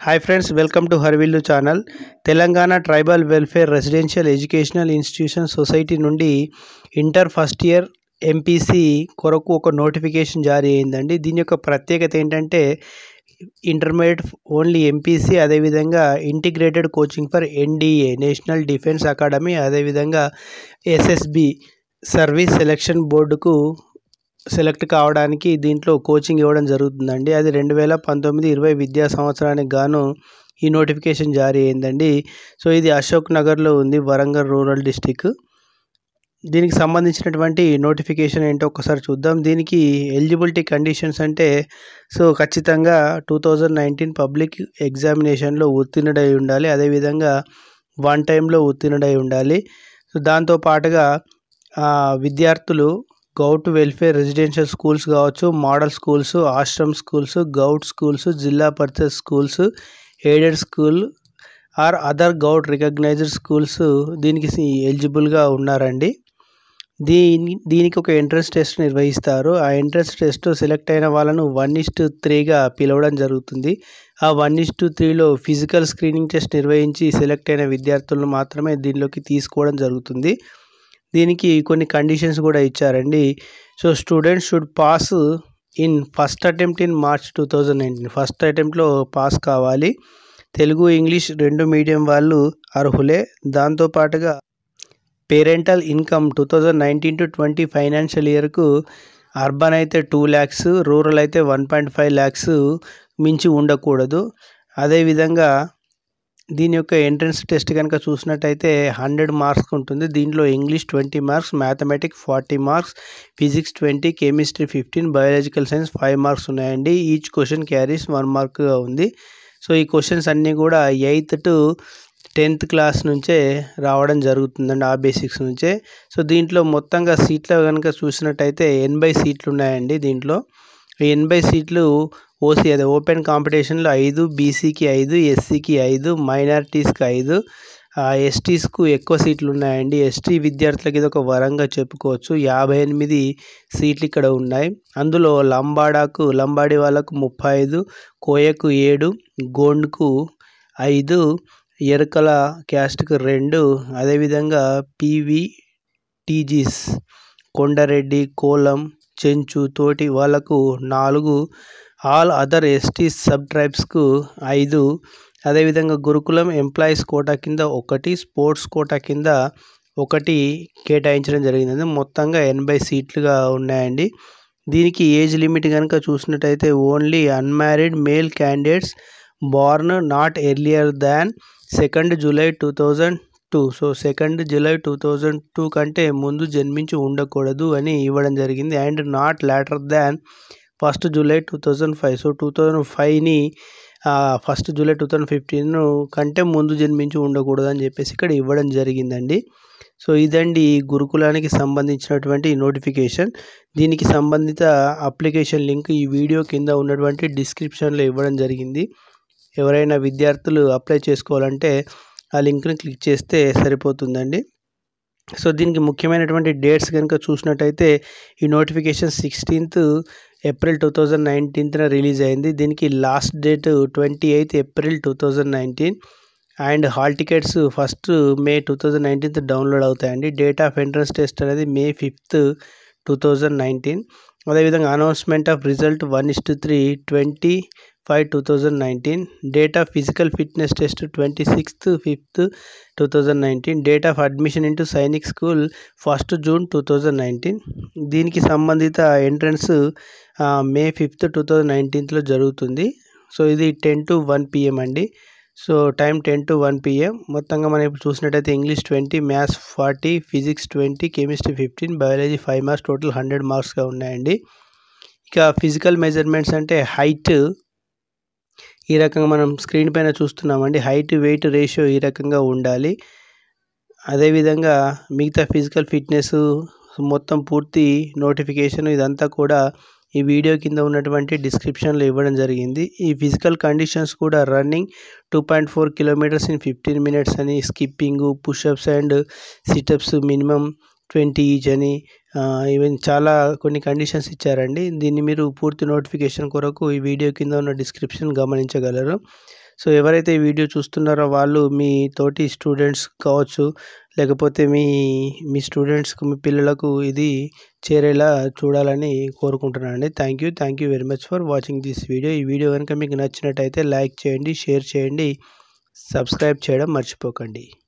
hi friends welcome to హర్విల్లు channel Telangana tribal welfare residential educational institution society నుండి inter first year MPC కొరకు ఒక notification జారీ అయిందండి దీని యొక్క ప్రత్యేకత ఏంటంటే ఇంటర్మీడియట్ ఓన్లీ ఎంపీసీ అదేవిధంగా integrated coaching for NDA national defence academy అదేవిధంగా ఎస్ఎస్బి సర్వీస్ సెలక్షన్ బోర్డుకు సెలెక్ట్ కావడానికి దీంట్లో కోచింగ్ ఇవ్వడం జరుగుతుందండి అది రెండు వేల పంతొమ్మిది ఇరవై విద్యా సంవత్సరానికి గాను ఈ నోటిఫికేషన్ జారీ అయిందండి సో ఇది అశోక్ నగర్లో ఉంది వరంగల్ రూరల్ డిస్టిక్ దీనికి సంబంధించినటువంటి నోటిఫికేషన్ ఏంటో ఒకసారి చూద్దాం దీనికి ఎలిజిబిలిటీ కండిషన్స్ అంటే సో ఖచ్చితంగా టూ థౌజండ్ నైన్టీన్ పబ్లిక్ ఎగ్జామినేషన్లో ఉత్తీర్ణుడై ఉండాలి అదేవిధంగా వన్ టైంలో ఉత్తీర్ణుడై ఉండాలి సో దాంతో పాటుగా విద్యార్థులు గౌట్ వెల్ఫేర్ రెసిడెన్షియల్ స్కూల్స్ కావచ్చు model schools ashram schools govt schools Zilla Parishad schools aided school or other govt recognised schools దీనికి ఎలిజిబుల్గా ఉన్నారండి దీని దీనికి ఒక ఎంట్రన్స్ టెస్ట్ నిర్వహిస్తారు ఆ ఎంట్రన్స్ టెస్ట్ సెలెక్ట్ అయిన వాళ్ళను వన్ ఇస్ట్ త్రీగా పిలవడం జరుగుతుంది ఆ వన్ ఇస్ట్ త్రీలో ఫిజికల్ స్క్రీనింగ్ టెస్ట్ నిర్వహించి సెలెక్ట్ అయిన విద్యార్థులను మాత్రమే దీనిలోకి తీసుకోవడం జరుగుతుంది దీనికి కొన్ని కండిషన్స్ కూడా ఇచ్చారండి so students should pass in first attempt in March two thousand nineteen first అటెంప్ట్లో పాస్ కావాలి తెలుగు ఇంగ్లీష్ రెండు మీడియం వాళ్ళు అర్హులే దాంతోపాటుగా parental income two thousand nineteen to twenty financial ఇయర్కు అర్బన్ అయితే టూ ల్యాక్స్ రూరల్ అయితే వన్ పాయింట్ ఫైవ్ ల్యాక్స్ మించి ఉండకూడదు అదేవిధంగా దీని యొక్క ఎంట్రన్స్ టెస్ట్ కనుక చూసినట్టయితే హండ్రెడ్ మార్క్స్ ఉంటుంది దీంట్లో English twenty marks mathematics forty marks physics twenty chemistry fifteen biological science five marks ఉన్నాయండి ఈచ్ క్వశ్చన్ క్యారీస్ వన్ మార్క్గా ఉంది సో ఈ క్వశ్చన్స్ అన్నీ కూడా ఎయిత్ టు టెన్త్ క్లాస్ నుంచే రావడం జరుగుతుందండి ఆ బేసిక్స్ నుంచే సో దీంట్లో మొత్తంగా సీట్లు కనుక చూసినట్టయితే ఎనభై సీట్లు ఉన్నాయండి దీంట్లో ఈ ఎనభై సీట్లు ఓసీ అదే ఓపెన్ కాంపిటీషన్లో ఐదు బీసీకి ఐదు ఎస్సీకి ఐదు మైనారిటీస్కి ఐదు ఎస్టీస్కు ఎక్కువ సీట్లు ఉన్నాయండి ఎస్టీ విద్యార్థులకి ఇది ఒక వరంగా చెప్పుకోవచ్చు యాభై ఎనిమిది సీట్లు ఇక్కడ ఉన్నాయి అందులో లంబాడాకు లంబాడి వాళ్ళకు ముప్పై ఐదు కోయకు ఏడు గోండ్కు ఐదు ఎరకల క్యాస్ట్కు రెండు అదేవిధంగా పీవి టీజీస్ కొండారెడ్డి కోలం చెంచు తోటి వాళ్ళకు నాలుగు ఆల్ అదర్ ఎస్టీ సబ్ ట్రైబ్స్కు ఐదు అదేవిధంగా గురుకులం ఎంప్లాయీస్ కోటా కింద ఒకటి స్పోర్ట్స్ కోటా కింద ఒకటి కేటాయించడం జరిగింది మొత్తంగా ఎనభై సీట్లుగా ఉన్నాయండి దీనికి ఏజ్ లిమిట్ కనుక చూసినట్టయితే only unmarried male candidates born not earlier than second July two thousand two so second July two thousand two కంటే ముందు జన్మించి ఉండకూడదు అని ఇవ్వడం జరిగింది and not later than first July two thousand five so two thousand ఫైవ్ని first July two thousand fifteen కంటే ముందు జన్మించి ఉండకూడదు అని చెప్పేసి ఇక్కడ ఇవ్వడం జరిగిందండి సో ఇదండి గురుకులానికి సంబంధించినటువంటి నోటిఫికేషన్ దీనికి సంబంధిత అప్లికేషన్ లింక్ ఈ వీడియో కింద ఉన్నటువంటి డిస్క్రిప్షన్లో ఇవ్వడం జరిగింది ఎవరైనా విద్యార్థులు అప్లై చేసుకోవాలంటే ఆ లింక్ని క్లిక్ చేస్తే సరిపోతుందండి సో దీనికి ముఖ్యమైనటువంటి డేట్స్ కనుక చూసినట్టయితే ఈ notification sixteenth April two thousand నైన్టీన్త్న రిలీజ్ అయింది దీనికి last date twenty eighth April two thousand nineteen and hall tickets first May two thousand nineteenth download అవుతాయండి డేట్ ఆఫ్ ఎంట్రన్స్ టెస్ట్ అనేది May fifth two thousand nineteen అదేవిధంగా announcement of result one is to three twenty five two thousand nineteen date of physical fitness test twenty sixth fifth two thousand nineteen date of admission into Sainik school first June two thousand nineteen దీనికి సంబంధిత entrance May fifth two thousand నైన్టీన్త్లో జరుగుతుంది so ఇది ten to one PM అండి so time ten to one PM మొత్తంగా మనం ఇప్పుడు చూసినట్టయితే English twenty maths forty physics twenty chemistry fifteen biology five marks total hundred మార్క్స్గా ఉన్నాయండి ఇక ఫిజికల్ మెజర్మెంట్స్ అంటే హైట్ ఈ రకంగా మనం స్క్రీన్ పైన చూస్తున్నామండి హైట్ వెయిట్ రేషియో ఈ రకంగా ఉండాలి అదేవిధంగా మిగతా ఫిజికల్ ఫిట్నెస్ మొత్తం పూర్తి నోటిఫికేషన్ ఇదంతా కూడా ఈ వీడియో కింద ఉన్నటువంటి డిస్క్రిప్షన్లో ఇవ్వడం జరిగింది ఈ ఫిజికల్ కండిషన్స్ కూడా running two point four kilometres in fifteen minutes అని skipping pushups and situps minimum twenty each అని ఈవెన్ చాలా కొన్ని కండిషన్స్ ఇచ్చారండి దీన్ని మీరు పూర్తి నోటిఫికేషన్ కొరకు ఈ వీడియో కింద ఉన్న డిస్క్రిప్షన్ గమనించగలరు సో ఎవరైతే ఈ వీడియో చూస్తున్నారో వాళ్ళు మీ తోటి స్టూడెంట్స్ కావచ్చు లేకపోతే మీ మీ స్టూడెంట్స్కి మీ పిల్లలకు ఇది చేరేలా చూడాలని కోరుకుంటున్నాను అండి thank you thank you very much for watching this video ఈ వీడియో కనుక మీకు నచ్చినట్టయితే లైక్ చేయండి షేర్ చేయండి సబ్స్క్రైబ్ చేయడం మర్చిపోకండి